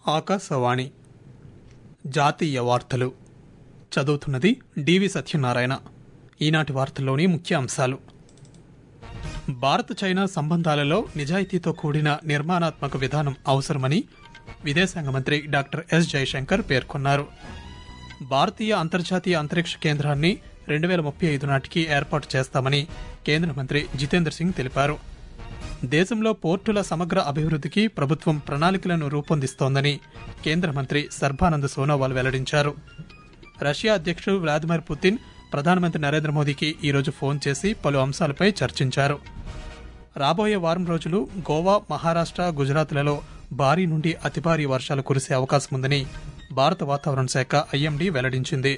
ఆకాశవాణి జాతీయ వార్తలు చదువుతున్నది డివి సత్యనారాయణ ఈనాటి వార్తల్లోని ముఖ్య అంశాలు భారత్ చైనా సంబంధాలలో నిజాయితీతో కూడిన నిర్మాణాత్మక విధానం అవసరమని విదేశాంగ మంత్రి డాక్టర్ ఎస్ జయశంకర్ పేర్కొన్నారు భారతీయ అంతర్జాతీయ అంతరిక్ష కేంద్రాన్ని రెండు వేల ముప్పై ఐదు నాటికి ఏర్పాటు చేస్తామని కేంద్ర మంత్రి జితేంద్ర సింగ్ తెలిపారు దేశంలో పోర్టుల సమగ్ర అభివృద్ధికి ప్రభుత్వం ప్రణాళికలను రూపొందిస్తోందని కేంద్ర మంత్రి సర్బానంద్ సోనోవాల్ వెల్లడించారు రష్యా అధ్యక్షుడు వ్లాదిమిర్ పుతిన్ ప్రధానమంత్రి నరేంద్ర మోదీకి ఈరోజు ఫోన్ చేసి పలు అంశాలపై చర్చించారు రాబోయే వారం రోజులు గోవా మహారాష్ట్ర గుజరాత్లలో భారీ నుండి అతి భారీ వర్షాలు కురిసే అవకాశం ఉందని భారత వాతావరణ శాఖ ఐఎండీ వెల్లడించింది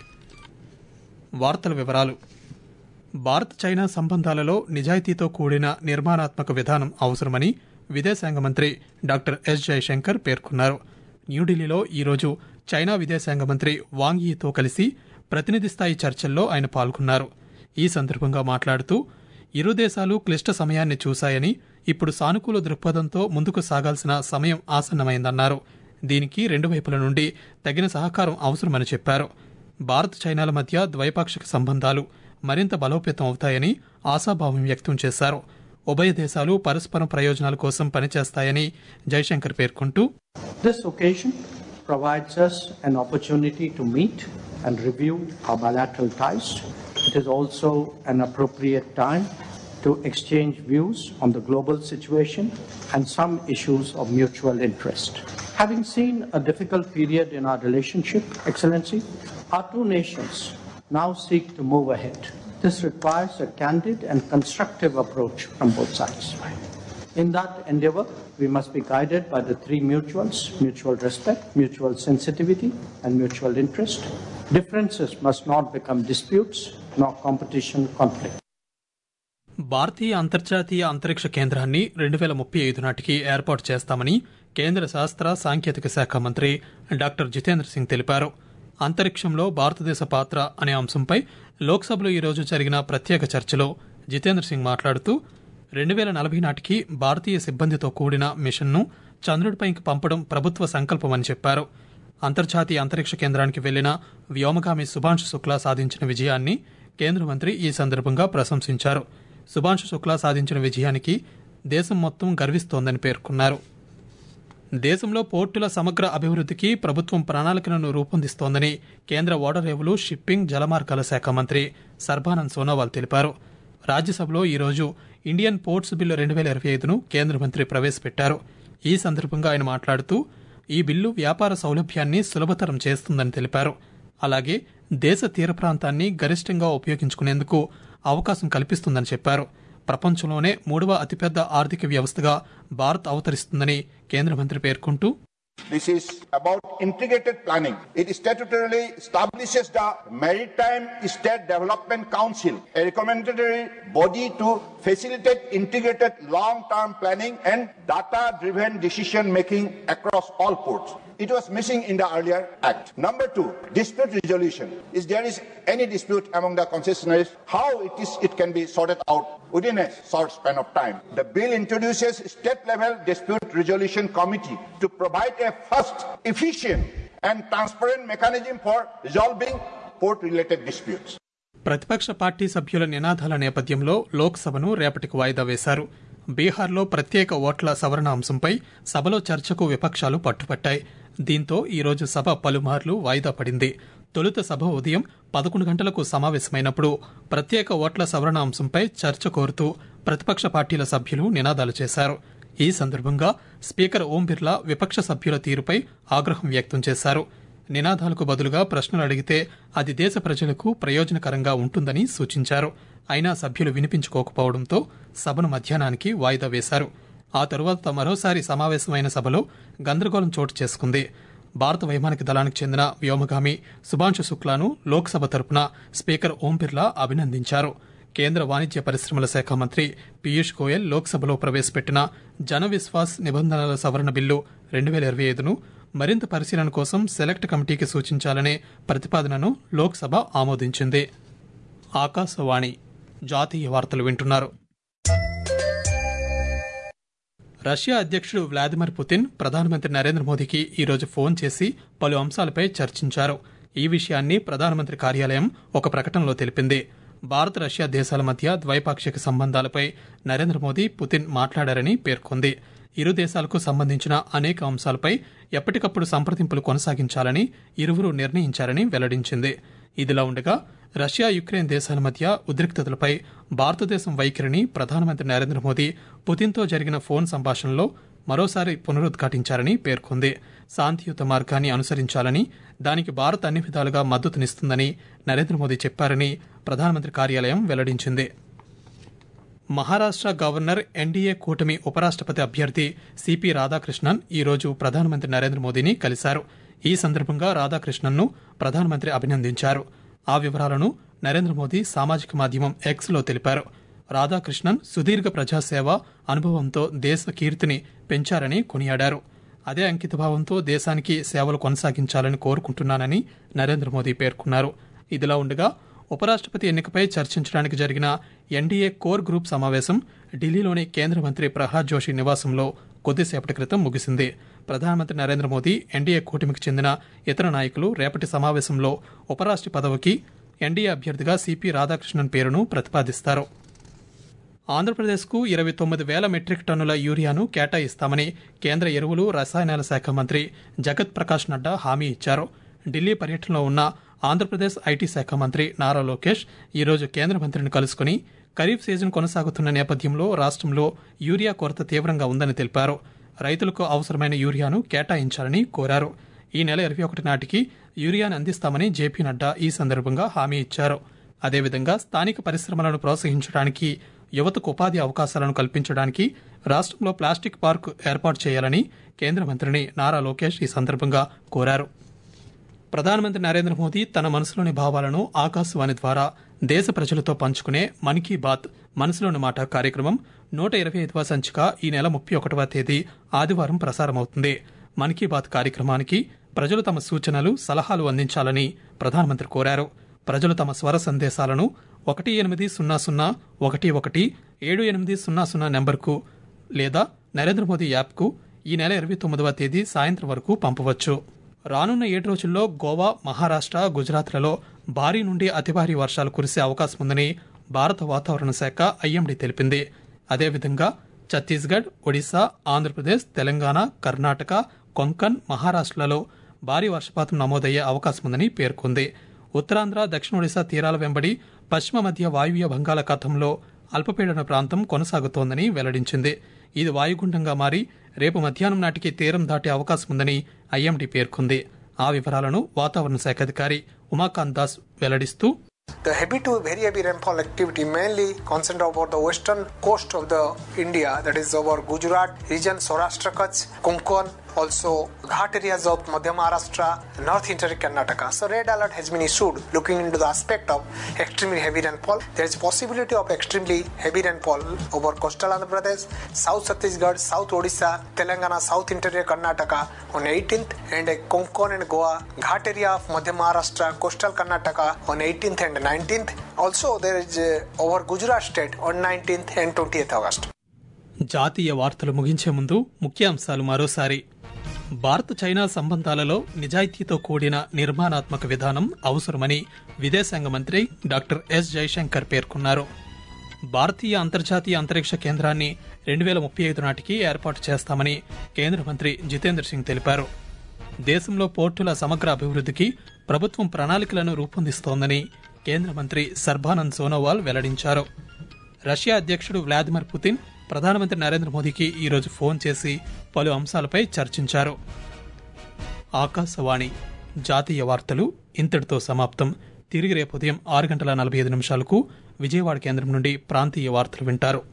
వార్తల వివరాలు భారత్ చైనా సంబంధాలలో నిజాయితీతో కూడిన నిర్మాణాత్మక విధానం అవసరమని విదేశాంగ మంత్రి డాక్టర్ ఎస్ జయశంకర్ పేర్కొన్నారు న్యూఢిల్లీలో ఈరోజు చైనా విదేశాంగ మంత్రి వాంగ్ యీతో కలిసి ప్రతినిధి స్థాయి చర్చల్లో ఆయన పాల్గొన్నారు ఈ సందర్భంగా మాట్లాడుతూ ఇరు దేశాలు క్లిష్ట సమయాన్ని చూశాయని ఇప్పుడు సానుకూల దృక్పథంతో ముందుకు సాగాల్సిన సమయం ఆసన్నమైందన్నారు దీనికి రెండు వైపుల నుండి తగిన సహకారం అవసరమని చెప్పారు భారత్ చైనాల మధ్య ద్వైపాక్షిక సంబంధాలు మరింత బలోపేతం అవుతాయని ఆశాభావం వ్యక్తం చేశారు ఉభయ దేశాలు పరస్పరం ప్రయోజనాల కోసం పనిచేస్తాయని జైశంకర్ పేర్కొంటూ This occasion provides us an opportunity to meet and review our bilateral ties. It is also an appropriate time to exchange views on the global situation and some issues of mutual interest. Having seen a difficult period in our relationship, Excellency, our two nations now seek to move ahead. This requires a candid and constructive approach from both sides. In that endeavor, we must be guided by the three mutuals mutual respect, mutual sensitivity, and mutual interest. Differences must not become disputes nor competition conflict. భారతీయ అంతర్జాతీయ అంతరిక్ష కేంద్రాన్ని రెండు వేల ముప్పై ఐదు నాటికి ఏర్పాటు చేస్తామని కేంద్ర శాస్త్ర సాంకేతిక శాఖ మంత్రి డాక్టర్ జితేంద్ర సింగ్ తెలిపారు అంతరిక్షంలో భారతదేశ పాత్ర అనే అంశంపై లోక్సభలో ఈరోజు జరిగిన ప్రత్యేక చర్చలో జితేంద్ర సింగ్ మాట్లాడుతూ రెండు వేల నలభై నాటికి భారతీయ సిబ్బందితో కూడిన మిషన్ను చంద్రుడిపైకి పంపడం ప్రభుత్వ సంకల్పమని చెప్పారు అంతర్జాతీయ అంతరిక్ష కేంద్రానికి వెళ్లిన వ్యోమగామి సుభాంశు శుక్లా సాధించిన విజయాన్ని కేంద్ర మంత్రి ఈ సందర్భంగా ప్రశంసించారు సుభాంశు శుక్లా సాధించిన విజయానికి దేశం మొత్తం గర్విస్తోందని పేర్కొన్నారు దేశంలో పోర్టుల సమగ్ర అభివృద్ధికి ప్రభుత్వం ప్రణాళికలను రూపొందిస్తోందని కేంద్ర ఓడరేవులు షిప్పింగ్ జలమార్గాల శాఖ మంత్రి సర్బానంద్ సోనోవాల్ తెలిపారు రాజ్యసభలో ఈరోజు ఇండియన్ పోర్ట్స్ బిల్లు రెండు వేల ఇరవై ఐదును కేంద్ర మంత్రి ప్రవేశపెట్టారు ఈ సందర్భంగా ఆయన మాట్లాడుతూ ఈ బిల్లు వ్యాపార సౌలభ్యాన్ని సులభతరం చేస్తుందని తెలిపారు అలాగే దేశ తీర ప్రాంతాన్ని గరిష్టంగా ఉపయోగించుకునేందుకు అవకాశం కల్పిస్తుందని చెప్పారు ప్రపంచంలోనే మూడవ అతిపెద్ద ఆర్థిక వ్యవస్థగా భారత్ అవతరిస్తుందని కేంద్ర మంత్రి పేర్కొంటూ This is about integrated planning. It statutorily establishes the Maritime State Development Council, a recommendatory body to facilitate integrated long-term planning and data-driven decision-making across all ports. It was missing in the earlier act. Number two, dispute resolution. If there is any dispute among the concessionaires, how it is it can be sorted out within a short span of time. The bill introduces state-level dispute resolution committee to provide a first, efficient, and transparent mechanism for resolving port-related disputes. ప్రతిపక్ష party సభ్యుల నినాదాల నేపథ్యంలో లోక్సభను రేపటికి వాయిదా వేశారు బీహార్లో ప్రత్యేక ఓట్ల సవరణ అంశంపై సభలో చర్చకు విపక్షాలు పట్టుపట్టాయి దీంతో ఈరోజు సభ పలుమార్లు వాయిదా పడింది తొలుత సభ ఉదయం పదకొండు గంటలకు సమావేశమైనప్పుడు ప్రత్యేక ఓట్ల సవరణ అంశంపై చర్చ కోరుతూ ప్రతిపక్ష పార్టీల సభ్యులు నినాదాలు చేశారు ఈ సందర్భంగా స్పీకర్ ఓం బిర్లా విపక్ష సభ్యుల తీరుపై ఆగ్రహం వ్యక్తం చేశారు నినాదాలకు బదులుగా ప్రశ్నలు అడిగితే అది దేశ ప్రజలకు ప్రయోజనకరంగా ఉంటుందని సూచించారు అయినా సభ్యులు వినిపించుకోకపోవడంతో సభను మధ్యాహ్నానికి వాయిదా వేశారు ఆ తరువాత మరోసారి సమావేశమైన సభలో గందరగోళం చోటు చేసుకుంది భారత వైమానిక దళానికి చెందిన వ్యోమగామి సుభాంశు శుక్లాను లోక్సభ తరపున స్పీకర్ ఓం బిర్లా అభినందించారు కేంద్ర వాణిజ్య పరిశ్రమల శాఖ మంత్రి పీయూష్ గోయల్ లోక్సభలో ప్రవేశపెట్టిన జన విశ్వాస్ నిబంధనల సవరణ బిల్లు రెండు వేల ఇరవై ఐదును మరింత పరిశీలన కోసం సెలెక్ట్ కమిటీకి సూచించాలనే ప్రతిపాదనను లోక్సభ ఆమోదించింది ఆకాశవాణి జాతీయ వార్తలు వింటున్నారు రష్యా అధ్యక్షుడు వ్లాదిమిర్ పుతిన్ ప్రధానమంత్రి నరేంద్ర మోదీకి ఈరోజు ఫోన్ చేసి పలు అంశాలపై చర్చించారు ఈ విషయాన్ని ప్రధానమంత్రి కార్యాలయం ఒక ప్రకటనలో తెలిపింది భారత్ రష్యా దేశాల మధ్య ద్వైపాక్షిక సంబంధాలపై నరేంద్ర మోదీ పుతిన్ మాట్లాడారని పేర్కొంది ఇరు దేశాలకు సంబంధించిన అనేక అంశాలపై ఎప్పటికప్పుడు సంప్రదింపులు కొనసాగించాలని ఇరువురు నిర్ణయించారని వెల్లడించింది ఇదిలా ఉండగా రష్యా యుక్రెయిన్ దేశాల మధ్య ఉద్రిక్తతలపై భారతదేశం వైఖరిని ప్రధానమంత్రి నరేంద్ర మోదీ పుతిన్తో జరిగిన ఫోన్ సంభాషణలో మరోసారి పునరుద్ఘాటించారని పేర్కొంది శాంతియుత మార్గాన్ని అనుసరించాలని దానికి భారత్ అన్ని విధాలుగా మద్దతునిస్తుందని నరేంద్ర మోదీ చెప్పారని ప్రధానమంత్రి కార్యాలయం వెల్లడించింది మహారాష్ట్ర గవర్నర్ ఎన్డీఏ కూటమి ఉపరాష్ట్రపతి అభ్యర్థి సిపి రాధాకృష్ణన్ ఈరోజు ప్రధానమంత్రి నరేంద్ర మోదీని కలిశారు ఈ సందర్భంగా రాధాకృష్ణన్ను ప్రధానమంత్రి అభినందించారు ఆ వివరాలను నరేంద్ర మోదీ సామాజిక మాధ్యమం ఎక్స్లో తెలిపారు రాధాకృష్ణన్ సుదీర్ఘ ప్రజాసేవ అనుభవంతో దేశ కీర్తిని పెంచారని కొనియాడారు అదే అంకితభావంతో దేశానికి సేవలు కొనసాగించాలని కోరుకుంటున్నానని నరేంద్ర మోదీ పేర్కొన్నారు ఇదిలా ఉండగా ఉపరాష్ట్రపతి ఎన్నికపై చర్చించడానికి జరిగిన ఎన్డీఏ కోర్ గ్రూప్ సమావేశం ఢిల్లీలోని కేంద్ర మంత్రి ప్రహ్లాద్ జోషి నివాసంలో కొద్దిసేపటి క్రితం ముగిసింది ప్రధానమంత్రి నరేంద్ర మోదీ ఎన్డీఏ కూటమికి చెందిన ఇతర నాయకులు రేపటి సమావేశంలో ఉపరాష్ట్ర పదవికి ఎన్డీఏ అభ్యర్థిగా సిపి రాధాకృష్ణన్ పేరును ప్రతిపాదిస్తారు ఆంధ్రప్రదేశ్కు ఇరవై తొమ్మిది వేల మెట్రిక్ టన్నుల యూరియాను కేటాయిస్తామని కేంద్ర ఎరువులు రసాయనాల శాఖ మంత్రి జగత్ ప్రకాష్ నడ్డా హామీ ఇచ్చారు ఢిల్లీ పర్యటనలో ఉన్న ఆంధ్రప్రదేశ్ ఐటీ శాఖ మంత్రి నారా లోకేష్ ఈరోజు కేంద్ర మంత్రిని కలుసుకుని ఖరీఫ్ సీజన్ కొనసాగుతున్న నేపథ్యంలో రాష్ట్రంలో యూరియా కొరత తీవ్రంగా ఉందని తెలిపారు రైతులకు అవసరమైన యూరియాను కేటాయించాలని కోరారు ఈ నెల ఇరవై ఒకటి నాటికి యూరియాను అందిస్తామని జేపీ నడ్డా ఈ సందర్భంగా హామీ ఇచ్చారు అదేవిధంగా స్థానిక పరిశ్రమలను ప్రోత్సహించడానికి యువతకు ఉపాధి అవకాశాలను కల్పించడానికి రాష్ట్రంలో ప్లాస్టిక్ పార్క్ ఏర్పాటు చేయాలని కేంద్ర మంత్రిని నారా లోకేష్ ఈ సందర్భంగా కోరారు ప్రధానమంత్రి నరేంద్ర మోదీ తన మనసులోని భావాలను ఆకాశవాణి ద్వారా దేశ ప్రజలతో పంచుకునే మన్ కీ బాత్ మనసులోని మాట కార్యక్రమం నూట ఇరవై ఐదవ సంచిక ఈ నెల ముప్పై ఒకటవ తేదీ ఆదివారం ప్రసారమవుతుంది మన్ కీ బాత్ కార్యక్రమానికి ప్రజలు తమ సూచనలు సలహాలు అందించాలని ప్రధానమంత్రి కోరారు ప్రజలు తమ స్వర సందేశాలను ఒకటి ఎనిమిది సున్నా సున్నా ఒకటి ఒకటి ఏడు ఎనిమిది సున్నా సున్నా నెంబర్కు లేదా నరేంద్ర మోదీ యాప్కు ఈ నెల ఇరవై తొమ్మిదవ తేదీ సాయంత్రం వరకు పంపవచ్చు రానున్న ఏడు రోజుల్లో గోవా మహారాష్ట్ర గుజరాత్లలో భారీ నుండి అతి భారీ వర్షాలు కురిసే అవకాశం ఉందని భారత వాతావరణ శాఖ ఐఎండీ తెలిపింది అదేవిధంగా ఛత్తీస్గఢ్ ఒడిశా ఆంధ్రప్రదేశ్ తెలంగాణ కర్ణాటక కొంకన్ మహారాష్ట్రలలో భారీ వర్షపాతం నమోదయ్యే అవకాశం ఉందని పేర్కొంది ఉత్తరాంధ్ర దక్షిణ ఒడిశా తీరాల వెంబడి పశ్చిమ మధ్య వాయువ్య బంగాళాఖాతంలో అల్పపీడన ప్రాంతం కొనసాగుతోందని వెల్లడించింది ఇది వాయుగుండంగా మారి రేపు మధ్యాహ్నం నాటికి తీరం దాటే అవకాశం ఉందని ఐఎండీ పేర్కొంది ఆ వివరాలను వాతావరణ శాఖ అధికారి Umakant Das వెల్లడిస్తూ The heavy to very heavy rainfall activity mainly concentrated over the western coast of the India, that is over Gujarat region, Saurashtra Kutch, Konkan, also Ghat areas of Madhya Maharashtra, North Interior Karnataka. So red alert has been issued looking into the aspect of extremely heavy rainfall. There is possibility of extremely heavy rainfall over coastal Andhra Pradesh, South Chhattisgarh, South Odisha, Telangana, South Interior Karnataka on 18th and Konkan and Goa, Ghat area of Madhya Maharashtra, coastal Karnataka on 18th and 19th. Also there is uh, over Gujarat state on 19th and 20th August. జాతీయ వార్తలు ముగించే ముందు ముఖ్యాంశాలు మరోసారి Bharat China సంబంధాలలో నిజాయితీతో కూడిన నిర్మాణాత్మక విధానం అవసరమని విదేశాంగ మంత్రి డాక్టర్ ఎస్ జైశంకర్ పేర్కొన్నారు భారతీయ అంతర్జాతీయ అంతరిక్ష కేంద్రాన్ని రెండు వేల ముప్పై ఐదు నాటికి ఏర్పాటు చేస్తామని కేంద్ర మంత్రి జితేంద్ర సింగ్ తెలిపారు దేశంలో పోర్టుల సమగ్ర అభివృద్ధికి ప్రభుత్వం ప్రణాళికలను రూపొందిస్తోందని కేంద్ర మంత్రి సర్బానంద్ సోనోవాల్ వెల్లడించారు రష్యా అధ్యక్షుడు వ్లాదిమిర్ పుతిన్ ప్రధానమంత్రి నరేంద్ర మోదీకి ఈరోజు ఫోన్ చేసి పలు అంశాలపై చర్చించారు ఆకాశవాణి జాతీయ వార్తలు ఇంతటితో సమాప్తం తిరిగి రేపు ఉదయం ఆరు గంటల నలభై ఐదు నిమిషాలకు విజయవాడ కేంద్రం నుండి ప్రాంతీయ వార్తలు వింటారు